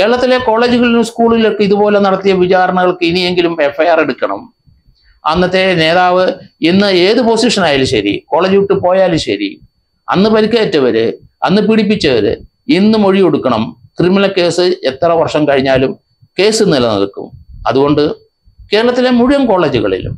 കേരളത്തിലെ കോളേജുകളിലും സ്കൂളിലൊക്കെ ഇതുപോലെ നടത്തിയ വിചാരണകൾക്ക് ഇനിയെങ്കിലും എഫ്ഐആർ എടുക്കണം അന്നത്തെ നേതാവ് ഇന്ന് ഏത് പൊസിഷൻ ആയാലും ശരി കോളേജ് വിട്ട് പോയാലും ശരി അന്ന് പരിക്കേറ്റവര് അന്ന് പീഡിപ്പിച്ചവര് ഇന്ന് മൊഴി കൊടുക്കണം ക്രിമിനൽ കേസ് എത്ര വർഷം കഴിഞ്ഞാലും കേസ് നിലനിൽക്കും അതുകൊണ്ട് കേരളത്തിലെ മുഴുവൻ കോളേജുകളിലും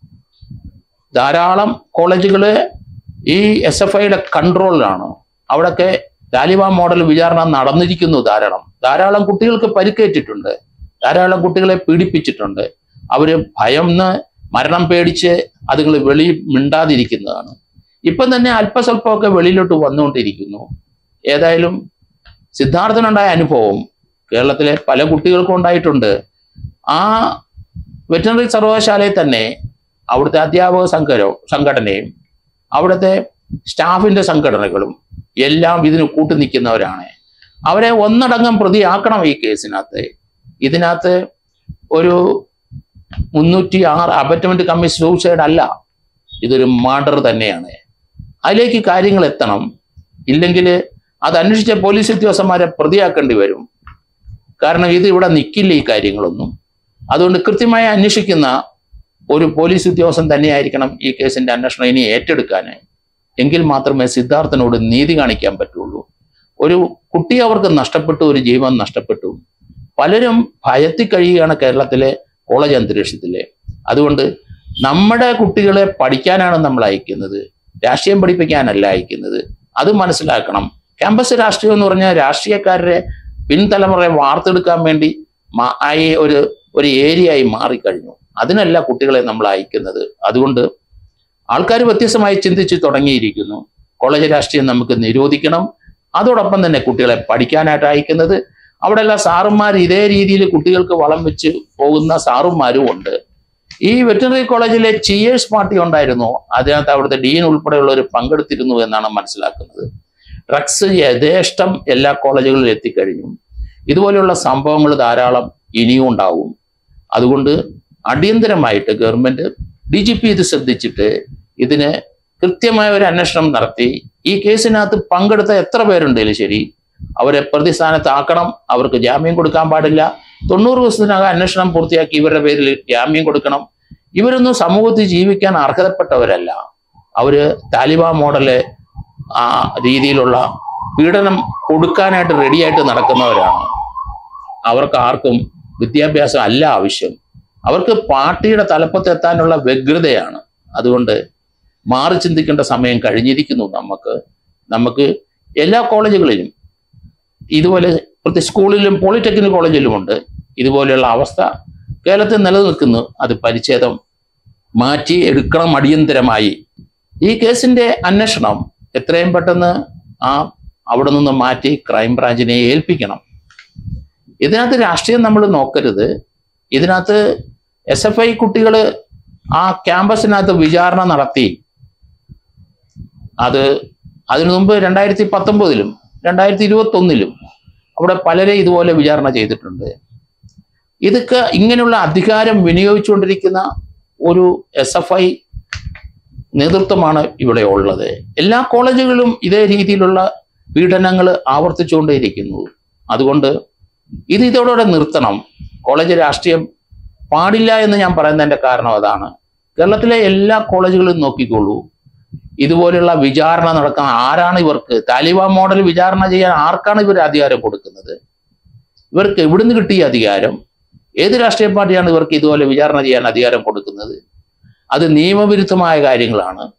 ധാരാളം കോളേജുകള് ഈ എസ് എഫ് ഐയുടെ കൺട്രോളിലാണ് അവിടൊക്കെ താലിബാൻ മോഡൽ വിചാരണ നടന്നിരിക്കുന്നു ധാരാളം ധാരാളം കുട്ടികൾക്ക് പരിക്കേറ്റിട്ടുണ്ട് ധാരാളം കുട്ടികളെ പീഡിപ്പിച്ചിട്ടുണ്ട് അവര് ഭയന്ന് മരണം പേടിച്ച് അതുങ്ങൾ വെളി മിണ്ടാതിരിക്കുന്നതാണ് ഇപ്പം തന്നെ അല്പസ്വല്പമൊക്കെ വെളിയിലോട്ട് വന്നുകൊണ്ടിരിക്കുന്നു ഏതായാലും സിദ്ധാർത്ഥനുണ്ടായ അനുഭവം കേരളത്തിലെ പല കുട്ടികൾക്കും ഉണ്ടായിട്ടുണ്ട് ആ വെറ്ററിനറി സർവകലാശാലയിൽ തന്നെ അവിടുത്തെ അധ്യാപക സംഘരോ സംഘടനയും അവിടുത്തെ സ്റ്റാഫിന്റെ സംഘടനകളും എല്ലാം ഇതിന് കൂട്ടു നിൽക്കുന്നവരാണ് അവരെ ഒന്നടങ്കം പ്രതിയാക്കണം ഈ കേസിനകത്ത് ഇതിനകത്ത് ഒരു മുന്നൂറ്റി ആറ് അബറ്റമെന്റ് കമ്മി സൂസൈഡ് അല്ല ഇതൊരു മർഡർ തന്നെയാണ് അതിലേക്ക് കാര്യങ്ങൾ എത്തണം ഇല്ലെങ്കിൽ അത് അന്വേഷിച്ച പോലീസ് ഉദ്യോഗസ്ഥന്മാരെ പ്രതിയാക്കേണ്ടി വരും കാരണം ഇത് ഇവിടെ നിൽക്കില്ല ഈ കാര്യങ്ങളൊന്നും അതുകൊണ്ട് കൃത്യമായി അന്വേഷിക്കുന്ന ഒരു പോലീസ് ഉദ്യോഗസ്ഥൻ തന്നെയായിരിക്കണം ഈ കേസിന്റെ അന്വേഷണം ഇനി ഏറ്റെടുക്കാൻ എങ്കിൽ മാത്രമേ സിദ്ധാർത്ഥനോട് നീതി കാണിക്കാൻ പറ്റുള്ളൂ ഒരു കുട്ടി അവർക്ക് നഷ്ടപ്പെട്ടു ഒരു ജീവൻ നഷ്ടപ്പെട്ടു പലരും ഭയത്തിൽ കഴിയുകയാണ് കേരളത്തിലെ കോളേജ് അന്തരീക്ഷത്തിലെ അതുകൊണ്ട് നമ്മുടെ കുട്ടികളെ പഠിക്കാനാണ് നമ്മൾ അയക്കുന്നത് രാഷ്ട്രീയം പഠിപ്പിക്കാനല്ല അയക്കുന്നത് അത് മനസ്സിലാക്കണം ക്യാമ്പസ് രാഷ്ട്രീയം എന്ന് പറഞ്ഞാൽ രാഷ്ട്രീയക്കാരുടെ പിൻതലമുറയെ വാർത്തെടുക്കാൻ വേണ്ടി മാ- ആയി ഒരു ഒരു ഏരിയ ആയി മാറിക്കഴിഞ്ഞു അതിനല്ല കുട്ടികളെ നമ്മൾ അയക്കുന്നത് അതുകൊണ്ട് ആൾക്കാർ വ്യത്യസ്തമായി ചിന്തിച്ച് തുടങ്ങിയിരിക്കുന്നു കോളേജ് രാഷ്ട്രീയം നമുക്ക് നിരോധിക്കണം അതോടൊപ്പം തന്നെ കുട്ടികളെ പഠിക്കാനായിട്ട് അയക്കുന്നത് അവിടെല്ലാം സാറുമാർ ഇതേ രീതിയിൽ കുട്ടികൾക്ക് വളം വെച്ച് പോകുന്ന സാറുമാരും ഉണ്ട് ഈ വെറ്ററിനറി കോളേജിലെ ചിയേഴ്സ് പാർട്ടി ഉണ്ടായിരുന്നു അതിനകത്ത് അവിടുത്തെ ഡീൻ ഉൾപ്പെടെയുള്ളവർ പങ്കെടുത്തിരുന്നു എന്നാണ് മനസ്സിലാക്കുന്നത് ഡ്രഗ്സ് യഥേഷ്ടം എല്ലാ കോളേജുകളിലും എത്തിക്കഴിഞ്ഞു ഇതുപോലെയുള്ള സംഭവങ്ങൾ ധാരാളം ഇനിയും ഉണ്ടാവും അതുകൊണ്ട് അടിയന്തരമായിട്ട് ഗവൺമെന്റ് ഡി ജി പി ഇത് ശ്രദ്ധിച്ചിട്ട് ഇതിന് കൃത്യമായ ഒരു അന്വേഷണം നടത്തി ഈ കേസിനകത്ത് പങ്കെടുത്ത എത്ര പേരുണ്ടെങ്കിലും ശരി അവരെ പ്രതിസ്ഥാനത്താക്കണം അവർക്ക് ജാമ്യം കൊടുക്കാൻ പാടില്ല തൊണ്ണൂറ് ദിവസത്തിനകം അന്വേഷണം പൂർത്തിയാക്കി ഇവരുടെ പേരിൽ ജാമ്യം കൊടുക്കണം ഇവരൊന്നും സമൂഹത്തിൽ ജീവിക്കാൻ അർഹതപ്പെട്ടവരല്ല അവര് താലിബാൻ മോഡല് ആ രീതിയിലുള്ള പീഡനം കൊടുക്കാനായിട്ട് റെഡിയായിട്ട് നടക്കുന്നവരാണ് അവർക്ക് ആർക്കും വിദ്യാഭ്യാസം അല്ല ആവശ്യം അവർക്ക് പാർട്ടിയുടെ തലപ്പത്തെത്താനുള്ള വ്യഗ്രതയാണ് അതുകൊണ്ട് മാറി ചിന്തിക്കേണ്ട സമയം കഴിഞ്ഞിരിക്കുന്നു നമുക്ക് നമുക്ക് എല്ലാ കോളേജുകളിലും ഇതുപോലെ പ്രതി സ്കൂളിലും പോളിടെക്നിക് കോളേജിലും ഉണ്ട് ഇതുപോലെയുള്ള അവസ്ഥ കേരളത്തിൽ നിലനിൽക്കുന്നു അത് പരിച്ഛേദം മാറ്റി എടുക്കണം അടിയന്തരമായി ഈ കേസിന്റെ അന്വേഷണം എത്രയും പെട്ടെന്ന് ആ അവിടെ നിന്ന് മാറ്റി ക്രൈംബ്രാഞ്ചിനെ ഏൽപ്പിക്കണം ഇതിനകത്ത് രാഷ്ട്രീയം നമ്മൾ നോക്കരുത് ഇതിനകത്ത് എസ് എഫ് ഐ കുട്ടികൾ ആ ക്യാമ്പസിനകത്ത് വിചാരണ നടത്തി അത് അതിനു മുമ്പ് രണ്ടായിരത്തി പത്തൊമ്പതിലും രണ്ടായിരത്തി ഇരുപത്തി ഒന്നിലും അവിടെ പലരെ ഇതുപോലെ വിചാരണ ചെയ്തിട്ടുണ്ട് ഇതൊക്കെ ഇങ്ങനെയുള്ള അധികാരം വിനിയോഗിച്ചുകൊണ്ടിരിക്കുന്ന ഒരു എസ് എഫ് ഐ നേതൃത്വമാണ് ഇവിടെ ഉള്ളത് എല്ലാ കോളേജുകളിലും ഇതേ രീതിയിലുള്ള പീഡനങ്ങൾ ആവർത്തിച്ചുകൊണ്ടേയിരിക്കുന്നു അതുകൊണ്ട് ഇത് ഇതോടെ നിർത്തണം കോളേജ് രാഷ്ട്രീയം പാടില്ല എന്ന് ഞാൻ പറയുന്നതിന്റെ കാരണം അതാണ് കേരളത്തിലെ എല്ലാ കോളേജുകളും നോക്കിക്കോളൂ ഇതുപോലെയുള്ള വിചാരണ നടക്കുന്ന ആരാണ് ഇവർക്ക് താലിബാൻ മോഡൽ വിചാരണ ചെയ്യാൻ ആർക്കാണ് ഇവർ അധികാരം കൊടുക്കുന്നത് ഇവർക്ക് എവിടുന്ന് കിട്ടിയ അധികാരം ഏത് രാഷ്ട്രീയ പാർട്ടിയാണ് ഇവർക്ക് ഇതുപോലെ വിചാരണ ചെയ്യാൻ അധികാരം കൊടുക്കുന്നത് അത് നിയമവിരുദ്ധമായ കാര്യങ്ങളാണ്